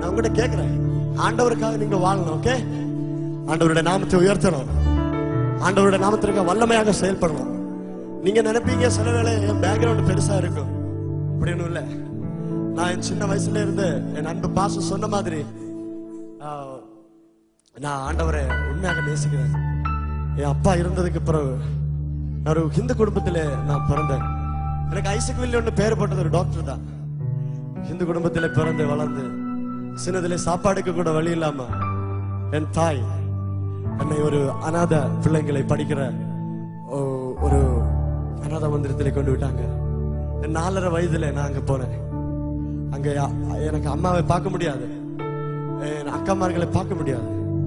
நான் உங்ககிட்ட கேட்கிறேன் ஆண்டவருக்காக நீங்க வாழணும் ஓகே ஆண்டவருடைய நாமத்தை உயர்த்தணும் ஆண்டவருடைய நாமத்திற்காக வல்லமையாக செயல்படணும் நீங்க நினைப்பீங்க சில வேளை என் பேக்ரவுண்ட் பெருசா இருக்கும் அப்படின்னு இல்ல நான் என் சின்ன வயசுல இருந்து என் அன்பு பாசம் சொன்ன மாதிரி ஆஹ், நான் ஆண்டவரை உண்மையாக நேசிக்கிறேன் என் அப்பா இருந்ததுக்கு பிறகு நான் ஒரு ஹிந்து குடும்பத்திலே நான் பிறந்தேன் எனக்கு ஐசக் வில்லியன்னு பேர் போட்டது ஒரு டாக்டர் தான் ஹிந்து குடும்பத்திலே பிறந்து வளர்ந்து சின்னதிலே சாப்பாடுக்கு கூட வழி இல்லாம என் தாய் என்னை ஒரு அநாத பிள்ளைங்களை படிக்கிற ஓ- ஒரு அநாத மந்திரத்திலே கொண்டு விட்டாங்க என் நாலரை வயதுல நான் அங்க போனேன் அங்க யா- எனக்கு அம்மாவை பார்க்க முடியாது என் அக்காமார்களை பார்க்க முடியாது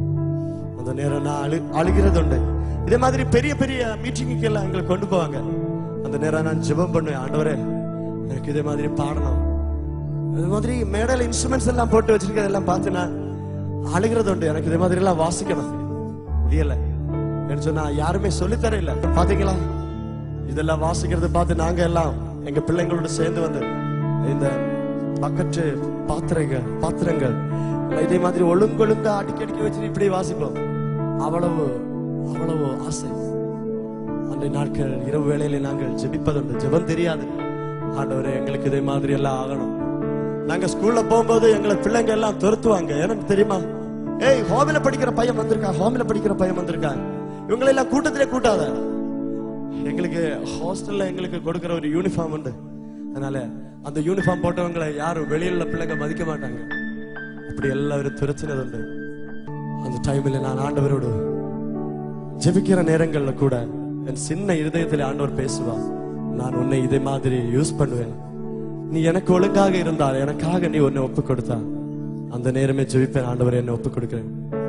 அந்த நேரம் நான் அழு அழுகிறது உண்டு இதே மாதிரி பெரிய பெரிய மீட்டிங்குக்கு எல்லாம் எங்களை கொண்டு போவாங்க அந்த நேரம் நான் ஜெபம் பண்ணுவேன் ஆண்டவரே எனக்கு இதே மாதிரி பாடணும் இது மாதிரி மேடையில இன்ஸ்ட்ருமெண்ட்ஸ் எல்லாம் போட்டு வச்சிருக்கிறதெல்லாம் பார்த்து நான் அழுகிறது உண்டு எனக்கு இதே மாதிரி எல்லாம் வாசிக்கணும் முடியல என்று சொன்னா யாருமே சொல்லித்தர இல்ல பாத்தீங்களா இதெல்லாம் வாசிக்கிறது பார்த்து நாங்க எல்லாம் எங்க பிள்ளைங்களோட சேர்ந்து வந்து இந்த பக்கத்து பாத்திரங்கள் பாத்திரங்கள் எல்லாம் இதே மாதிரி ஒழுங்கொழுங்கா அடிக்கி அடிக்கி வச்சு இப்படி வாசிப்போம் அவ்வளவு அவ்வளவு ஆசை அன்றைய நாட்கள் இரவு வேளையில நாங்கள் ஜெபிப்பதுண்டு ஜெபம் தெரியாது ஆண்டவரே எங்களுக்கு இதே மாதிரி எல்லாம் ஆகணும் நாங்க ஸ்கூல்ல போகும்போது எங்களை பிள்ளைங்க எல்லாம் துரத்துவாங்க எனக்கு தெரியுமா ஏய் ஹோமில படிக்கிற பையன் வந்திருக்கான் ஹோமில படிக்கிற பையன் வந்திருக்கான் இவங்களை எல்லாம் கூட்டத்திலே கூட்டாத எங்களுக்கு ஹாஸ்டல்ல எங்களுக்கு கொடுக்கிற ஒரு யூனிஃபார்ம் உண்டு அதனால அந்த யூனிஃபார்ம் போட்டவங்களை யாரும் வெளியில உள்ள பிள்ளைங்க மதிக்க மாட்டாங்க அப்படி எல்லாரும் துரத்தினது உண்டு அந்த டைம்ல நான் ஆண்டவரோடு ஜெபிக்கிற நேரங்கள்ல கூட என் சின்ன இருதயத்தில் ஆண்டவர் பேசுவா நான் உன்னை இதே மாதிரி யூஸ் பண்ணுவேன் நீ எனக்கு ஒழுங்காக இருந்தால் எனக்காக நீ உன்னை ஒப்பு கொடுத்தா அந்த நேரமே ஜெபிப்பேன் ஆண்டவர் என்னை ஒப்பு கொடுக்கிறேன்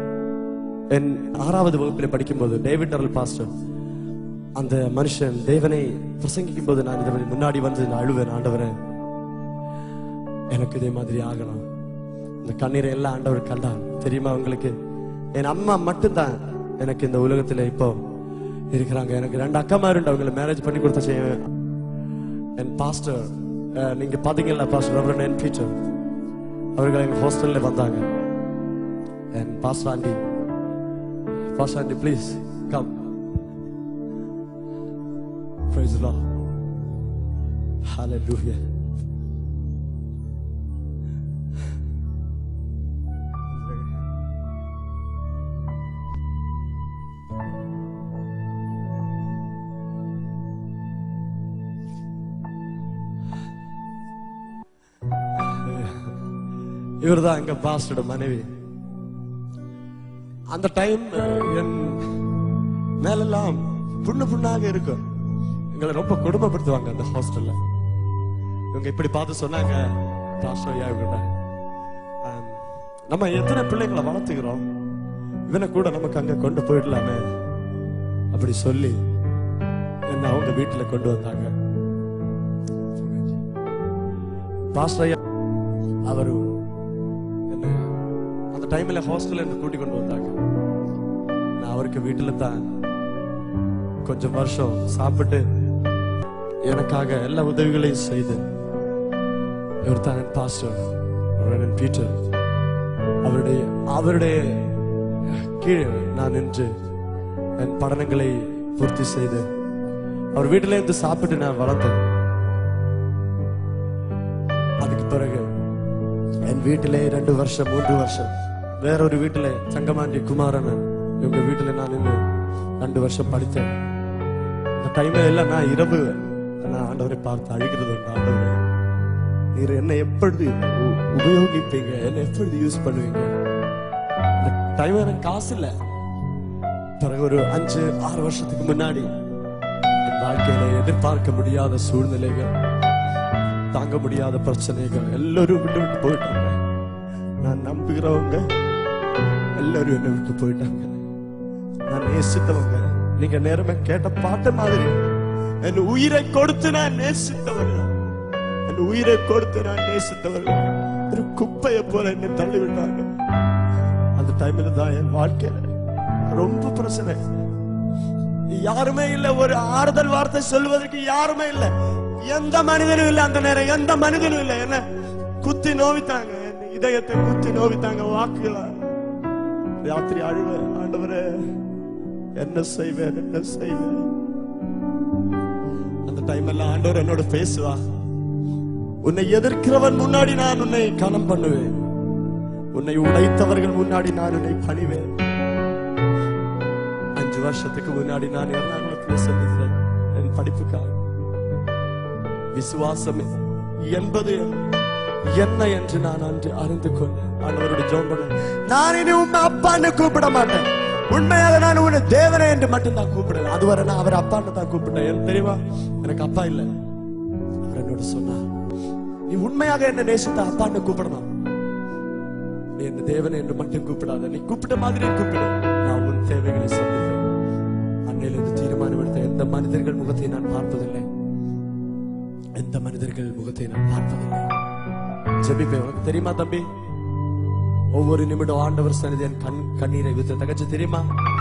என் ஆறாவது வகுப்பில் படிக்கும்போது டேவிட் அருள் பாஸ்டர் அந்த மனுஷன் தேவனை பிரசங்கிக்கும் போது நான் இதை முன்னாடி வந்து நான் அழுவேன் ஆண்டவரே எனக்கு இதே மாதிரி ஆகணும் இந்த கண்ணீரை எல்லாம் ஆண்டவர் கண்டார் தெரியுமா உங்களுக்கு என் அம்மா மட்டும்தான் எனக்கு இந்த உலகத்துல இப்போ இருக்கிறாங்க எனக்கு ரெண்டு அக்காமார் உண்டு அவங்களை மேரேஜ் பண்ணி கொடுத்த செய்ய என் பாஸ்டர் அஹ், நீங்க பாத்தீங்களா பாஸ்டர் ரெவரண்ட் என் டீச்சர் அவர்கள் எங்க ஹாஸ்டல்ல வந்தாங்க என் pastor aunty pastor aunty please come Praise the Lord. Hallelujah. இவர்தான் எங்க பாஸ்டோட மனைவி அந்த டைம் என் மேலெல்லாம் புண்ணு புண்ணாக இருக்கும் எங்களை ரொம்ப கொடுமைப்படுத்துவாங்க அந்த ஹாஸ்டல்ல இவங்க இப்படி பார்த்து சொன்னாங்க பாஸ்டர் ஐயா இவங்கிட்ட ஆம், நம்ம எத்தனை பிள்ளைங்களை வளர்த்துக்கிறோம் இவனை கூட நமக்கு அங்க கொண்டு போயிடலாமே அப்படி சொல்லி என்ன அவங்க வீட்டுல கொண்டு வந்தாங்க பாஸ்டர் ஐயா அவரு என்ன அந்த டைம்ல ஹாஸ்டல்ல இருந்து கூட்டி கொண்டு வந்தாங்க நான் அவருக்கு வீட்டுல தான் கொஞ்சம் வருஷம் சாப்பிட்டு எனக்காக எல்லா உதவிகளையும் செய்து இவர் தான் என் பாஸ்டர் ரெவரண்ட் பீட்டர் அவருடைய அவருடைய கீழே நான் நின்று என் படனங்களை பூர்த்தி செய்து அவர் வீட்டில இருந்து சாப்பிட்டு நான் வளர்ந்தேன் அதுக்கு பிறகு என் வீட்டிலே ரெண்டு வருஷம் மூன்று வருஷம் வேற ஒரு வீட்டில சங்கமாண்டி குமாரன் இவங்க வீட்டுல நான் நின்று ரெண்டு வருஷம் படித்தேன் அந்த டைம்ல எல்லாம் நான் இரவு நான் ஆண்டவரை பார்த்து அழுகிறது உண்டு ஆண்டவரே நீர் என்ன எப்படி உ- உபயோகிப்பீங்க என்ன எப்படி யூஸ் பண்ணுவீங்க அந்த டைம் எனக்கு காசு இல்ல பிறகு ஒரு அஞ்சு ஆறு வருஷத்துக்கு முன்னாடி என் வாழ்க்கையில எதிர்பார்க்க முடியாத சூழ்நிலைகள் தாங்க முடியாத பிரச்சனைகள் எல்லாரும் விட்டு விட்டு போயிட்டாங்க நான் நம்புகிறவங்க எல்லாரும் என்னை விட்டு போயிட்டாங்க நான் நேசித்தவங்க நீங்க நேரமே கேட்ட பாட்ட மாதிரி என் உயிரை கொடுத்து நான் நேசித்தவர்கள் என் உயிரை கொடுத்து நான் நேசித்தவர்கள் ஒரு குப்பையை போல என்னை தள்ளி விட்டாங்க அந்த டைம்ல தான் என் வாழ்க்கையில ரொம்ப பிரச்சனை யாருமே இல்ல ஒரு ஆறுதல் வார்த்தை சொல்வதற்கு யாருமே இல்ல எந்த மனிதனும் இல்ல அந்த நேரம் எந்த மனிதனும் இல்ல என்ன குத்தி நோவித்தாங்க என்னை இதயத்தை குத்தி நோவித்தாங்க வாக்குல ராத்திரி அழுவ ஆண்டவரே என்ன செய்வேன் என்ன செய்வேன் அந்த டைம் எல்லாம் ஆண்டவர் என்னோட பேசுவா உன்னை எதிர்க்கிறவன் முன்னாடி நான் உன்னை கனம் பண்ணுவேன் உன்னை உடைத்தவர்கள் முன்னாடி நான் உன்னை பணிவேன் அஞ்சு வருஷத்துக்கு முன்னாடி நான் எர்ணாகுளத்துல சந்தித்தேன் என் படிப்புக்காக விசுவாசம் என்பது என்ன என்று நான் அன்று அறிந்து கொண்டேன் ஆண்டவரோட ஜோம் பண்ண நான் இனி உண்மை அப்பான்னு கூப்பிட மாட்டேன் உண்மையாக நான் உன்னை தேவனே என்று மட்டும்தான் கூப்பிடுவேன் அதுவரை நான் அவர் அப்பான்னு தான் கூப்பிட்டேன் எனக்கு தெரியுமா எனக்கு அப்பா இல்லை அவர் என்னோட சொன்னார் நீ உண்மையாக என்ன நேசித்த அப்பான்னு கூப்பிடணும் நீ என்ன தேவனை என்று மட்டும் கூப்பிடாத நீ கூப்பிட்ட மாதிரி கூப்பிடு நான் உன் தேவைகளை சந்திப்பேன் அன்னையிலிருந்து தீர்மானம் எடுத்த எந்த மனிதர்கள் முகத்தை நான் பார்ப்பதில்லை எந்த மனிதர்கள் முகத்தை நான் பார்ப்பதில்லை ஜெபிப்பேன் உனக்கு தெரியுமா தம்பி ஒவ்வொரு நிமிடம் ஆண்டவர் சன்னிதி என் கண் கண்ணீரை வித்து தகச்சு தெரியுமா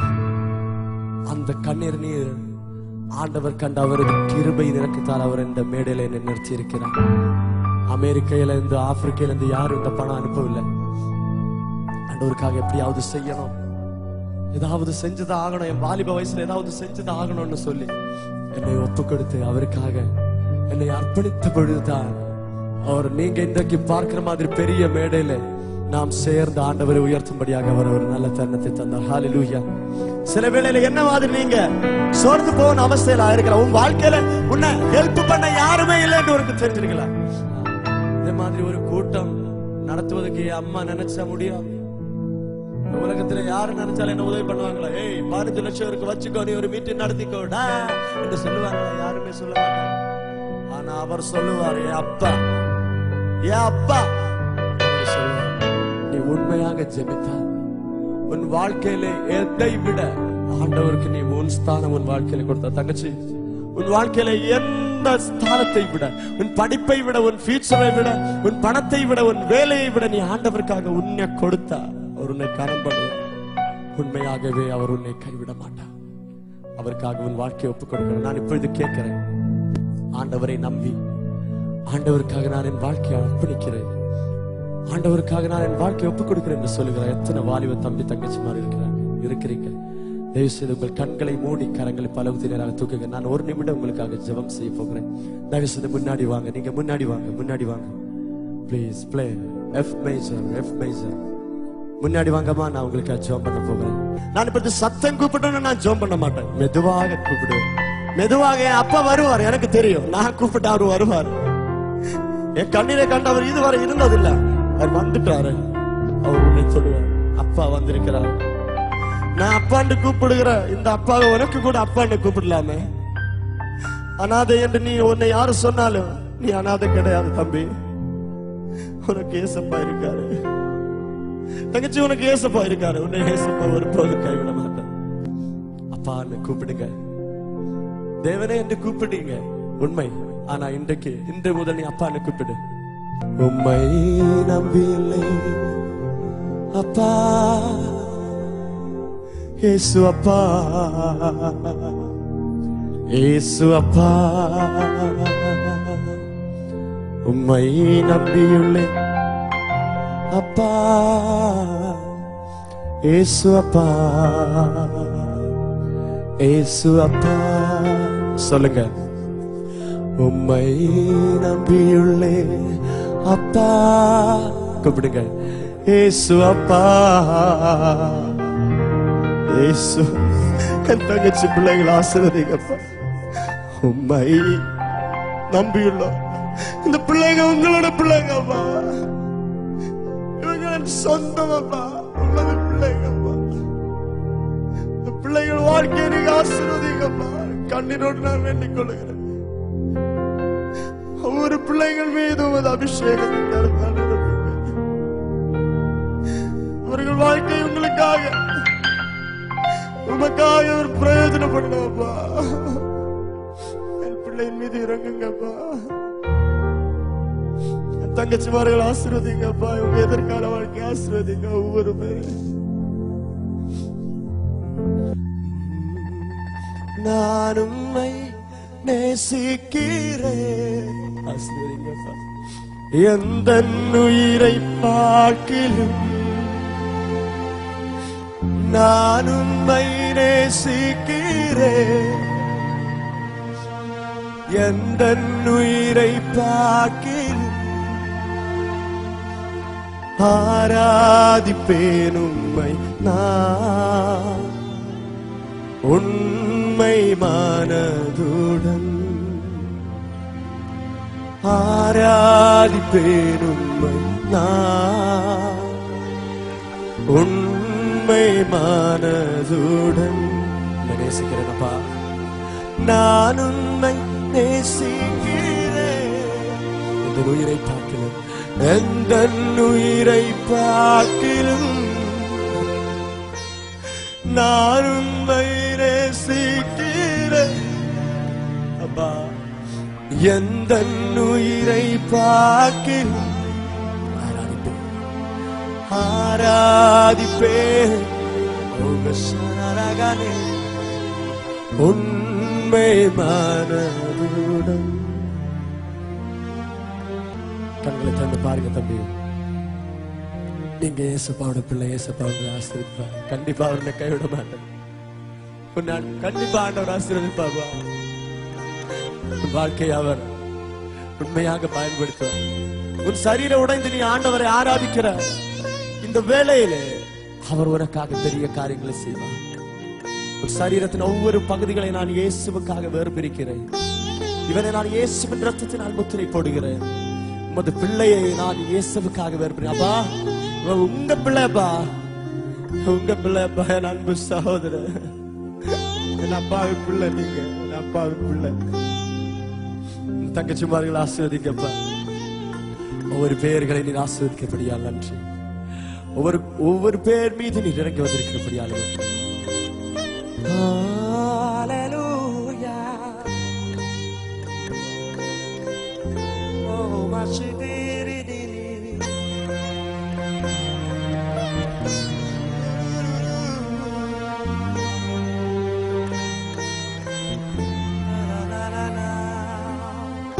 அந்த கண்ணீர் நீர் ஆண்டவர் கண்ட அவரது கிருபை நிறக்கத்தால் அவர் இந்த மேடையில என்னை நிறுத்தி இருக்கிறார் அமெரிக்கையில இருந்து ஆப்பிரிக்கையில இருந்து யாரும் இந்த பணம் அனுப்பவில்லை ஆண்டவருக்காக எப்படியாவது செய்யணும் ஏதாவது செஞ்சுதான் ஆகணும் என் வாலிப வயசுல ஏதாவது செஞ்சுதான் ஆகணும்னு சொல்லி என்னை ஒப்பு கொடுத்து அவருக்காக என்னை அர்ப்பணித்த பொழுதுதான் அவர் நீங்க இன்றைக்கு பார்க்கிற மாதிரி பெரிய மேடையில நாம் சேர்ந்து ஆண்டவரை உயர்த்தும்படியாக அவர் ஒரு நல்ல தருணத்தை தந்தார் ஹalleluya சில வேளையில என்ன மாதிரி நீங்க சோர்ந்து போன அவஸ்தையில இருக்கலாம் உன் வாழ்க்கையில உன்னை ஹெல்ப் பண்ண யாருமே இல்லைன்னு உனக்கு தெரிஞ்சிருக்கலாம் இந்த மாதிரி ஒரு கூட்டம் நடத்துவதற்கு என் அம்மா நினைச்சா முடியாது இந்த உலகத்துல யாரு நினைச்சாலும் என்ன உதவி பண்ணுவாங்களா ஏய் பதினஞ்சு லட்சம் இருக்கு வச்சுக்கோ நீ ஒரு மீட்டிங் நடத்திக்கோடா என்று சொல்லுவாங்களா யாருமே சொல்ல மாட்டாங்க ஆனா அவர் சொல்லுவார் என் அப்பா என் அப்பா அவர் சொல்லுவார் நீ உண்மையாக ஜெபித்தா உன் வாழ்க்கையில எதை விட ஆண்டவருக்கு நீ உன் ஸ்தானம் உன் வாழ்க்கையில கொடுத்த தங்கச்சி உன் வாழ்க்கையில எந்த ஸ்தானத்தை விட உன் படிப்பை விட உன் ஃபியூச்சரை விட உன் பணத்தை விட உன் வேலையை விட நீ ஆண்டவருக்காக உன்னை கொடுத்தா அவர் உன்னை கரம் பண்ணுவார் உண்மையாகவே அவர் உன்னை கைவிட மாட்டார் அவருக்காக உன் வாழ்க்கையை ஒப்புக் கொடுக்கணும் நான் இப்பொழுது கேட்கிறேன் ஆண்டவரை நம்பி ஆண்டவருக்காக நான் என் வாழ்க்கையை அர்ப்பணிக்கிறேன் ஆண்டவருக்காக நான் என் வாழ்க்கையை ஒப்புக் கொடுக்கிறேன் என்று சொல்லுகிறேன் எத்தனை வாலிப தம்பி தங்கச்சி மாதிரி இருக்கிறாங்க இருக்கிறீங்க தயவு செய்து உங்கள் கண்களை மூடி கரங்களை பலவுதி நேராக தூக்குங்க நான் ஒரு நிமிடம் உங்களுக்காக ஜெபம் செய்ய போகிறேன் தயவு செய்து முன்னாடி வாங்க நீங்க முன்னாடி வாங்க முன்னாடி வாங்க please play F major F major முன்னாடி வாங்கம்மா நான் உங்களுக்கு ஜெபம் பண்ண போகிறேன் நான் இப்ப இந்த சத்தம் கூப்பிட்டோன்னு நான் ஜெபம் பண்ண மாட்டேன் மெதுவாக கூப்பிடுவேன் மெதுவாக என் அப்பா வருவார் எனக்கு தெரியும் நான் கூப்பிட்டு அவர் வருவார் என் கண்ணீரை கண்டு அவர் இதுவரை இருந்ததில்ல அவர் வந்துட்டாரு அவர் உன்னை சொல்லுவார் அப்பா வந்திருக்கிறார் நான் அப்பான்னு கூப்பிடுகிற இந்த அப்பாவை உனக்கு கூட அப்பான்னு கூப்பிடலாமே அனாதை என்று நீ உன்னை யாரு சொன்னாலும் நீ அனாதை கிடையாது தம்பி உனக்கு ஏசப்பா இருக்காரு தங்கச்சி உனக்கு ஏசப்பா இருக்காரு உன்னை ஏசப்பா ஒருபோதும் கைவிட மாட்டேன் அப்பான்னு கூப்பிடுங்க தேவனே என்று கூப்பிடுங்க உண்மை ஆனா இன்றைக்கு இன்று முதல் நீ அப்பான்னு கூப்பிடு உம்மை நம்பியில்லை அப்பா ஏசு அப்பா ஏசு அப்பா உம்மை நம்பியுள்ளே அப்பா ஏசு அப்பா ஏசு அப்பா சொல்லுங்க உம்மை நம்பியுள்ளே அப்பா கூப்பிடுங்க ஏசு அப்பா ஏசு என் தங்கச்சி பிள்ளைகள் ஆசிர்வதிங்கப்பா உம்மை நம்பியுள்ளோம் இந்த பிள்ளைங்க உங்களோட பிள்ளைங்கப்பா இவங்க என் சொந்தமப்பா உங்களது பிள்ளைங்கப்பா இந்த பிள்ளைகள் வாழ்க்கையை நீங்க ஆசீர்வதிங்கப்பா கண்ணீரோடு நான் வேண்டிக் கொள்கிறேன் ஒவ்வொரு பிள்ளைகள் மீது உமது அபிஷேகத்தை கருத்தால் நிரப்புங்க. அவர்கள் வாழ்க்கை உங்களுக்காக உமக்காக ஒரு பிரயோஜனப்படணும்ப்பா என் பிள்ளையின் மீது இறங்குங்கப்பா என் தங்கச்சிமார்கள் ஆசீர்வதிங்கப்பா உங்க எதிர்கால வாழ்க்கை ஆசீர்வதிங்க ஒவ்வொரு பேரும் நான் உம்மை நேசிக்கிறேன் ஆசீர்வதிங்கப்பா எந்த உயிரை பார்க்கிலும் நான் உம்மை நேசிக்கிறேன் எந்த உயிரை பார்க்கிலும் ஆராதிப்பேன் உம்மை நான் உண்மை மனதுடன் ஆராதிப்பேன் உம்மை நான் உண்மை மனதுடன் உம்மை நேசிக்கிறேனப்பா நான் உண்மை நேசிக்கிறேன் இந்த உயிரை பார்க்கிலும் எந்த உயிரை பார்க்கிலும் நான் உண்மை நேசிக்கிறேன் அப்பா எந்த உயிரை பார்க்கிலும் ஆராதிப்பேன் ஆராதிப்பேன் உங்க சரணரகனே உண்மை மனதுடன் கண்களை தந்து பாருங்க தம்பி நீங்க ஏசப்பாவோட பிள்ளை ஏசப்பாவோட ஆசீர்வதிப்பார் கண்டிப்பா அவர்களை கைவிட மாட்டேன் உன்னால் கண்டிப்பா ஆண்டவர் ஆசீர்வதிப்பாருவா உன் வாழ்க்கையை அவர் உண்மையாக பயன்படுத்துவார் உன் சரீர உடைந்து நீ ஆண்டவரை ஆராதிக்கிற இந்த வேளையிலே அவர் உனக்காக பெரிய காரியங்களை செய்வார் உன் சரீரத்தின் ஒவ்வொரு பகுதிகளை நான் இயேசுவுக்காக வேறுபிரிக்கிறேன் இவனை நான் இயேசுவின் ரத்தத்தினால் முத்திரை போடுகிறேன் உமது பிள்ளையை நான் இயேசுவுக்காக வேறுபிரிக்கிறேன் அப்பா இவன் உங்க பிள்ளைப்பா உங்க பிள்ளைப்பா என் அன்பு சகோதரர் என் அப்பாவின் பிள்ளை நீங்க என் அப்பாவின் பிள்ளை தங்கச்சிமார்கள் ஆசீர்வதிக்கப்பா ஒவ்வொரு பெயர்களை நீர் ஆசீர்வதிக்கப்படியால் நன்றி ஒவ்வொரு ஒவ்வொரு பேர் மீது நீர் இறங்கி வந்திருக்கிறபடியால் நன்றி Hallelujah. Oh, my shibiri-diri. Na, na, na, na.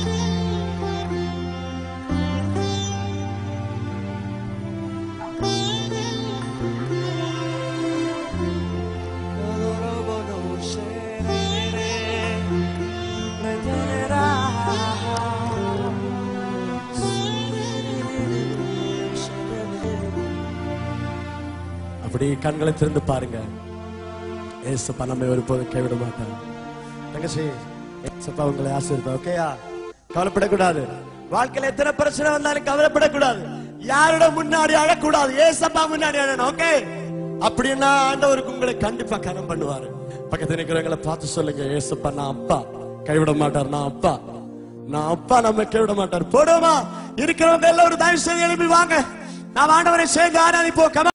அப்படி கண்களை திறந்து பாருங்க ஏசப்பா நம்ம ஒருபோதும் கைவிட மாட்டாங்க தங்கச்சி ஏசப்பா உங்களை ஆசீர்வதிப்பா ஓகேயா கவலைப்படக்கூடாது வாழ்க்கையில எத்தனை பிரச்சனை வந்தாலும் கவலைப்படக்கூடாது யாரோட முன்னாடி அழக்கூடாது ஏசப்பா முன்னாடி அழணும் ஓகே அப்படின்னா ஆண்டவருக்கு உங்களை கண்டிப்பா கனம் பண்ணுவாரு பக்கத்துல இருக்கிறவங்களை பார்த்து சொல்லுங்க ஏசப்பா நான் அப்பா கைவிட மாட்டார் நான் அப்பா நான் அப்பா நம்ம கைவிட மாட்டார் போடுமா இருக்கிறவங்க எல்லாம் ஒரு தயவு செய்து எழுப்பி வாங்க நாம் ஆண்டவரை சேர்ந்து ஆராதிப்போம் Come on.